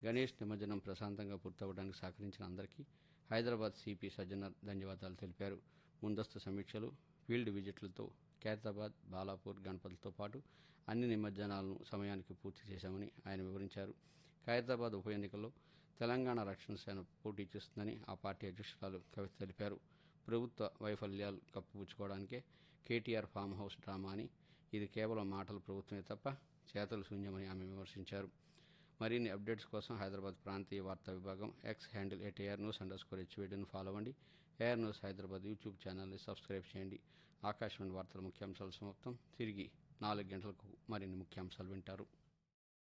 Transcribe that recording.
గణేష్ నిమజ్జనం ప్రశాంతంగా పూర్తవడానికి సహకరించిన అందరికీ హైదరాబాద్ సిపి సజ్జనర్ ధన్యవాదాలు తెలిపారు ముందస్తు సమీక్షలు ఫీల్డ్ విజిట్లతో ఖైరతాబాద్ బాలాపూర్ గణపతులతో పాటు అన్ని నిమజ్జనాలను సమయానికి పూర్తి చేశామని ఆయన వివరించారు ఖైరతాబాద్ ఉప ఎన్నికల్లో తెలంగాణ రక్షణ సేన పోటీ చేస్తుందని ఆ పార్టీ అధ్యక్షురాలు కవిత తెలిపారు ప్రభుత్వ వైఫల్యాలు కప్పుపుచ్చుకోవడానికే కేటీఆర్ ఫామ్ హౌస్ డ్రామా అని ఇది కేవలం మాటల ప్రభుత్వమే తప్ప చేతలు శూన్యమని ఆమె విమర్శించారు మరిన్ని అప్డేట్స్ కోసం హైదరాబాద్ ప్రాంతీయ వార్తా విభాగం X handle at A R news underscore హెచ్వేడిని ఫాలో అవ్వండి ఏఆర్ న్యూస్ హైదరాబాద్ యూట్యూబ్ ఛానల్ని సబ్స్క్రైబ్ చేయండి ఆకాశవాణి వార్తల ముఖ్యాంశాలు సమాప్తం తిరిగి నాలుగు గంటలకు మరిన్ని ముఖ్యాంశాలు వింటారు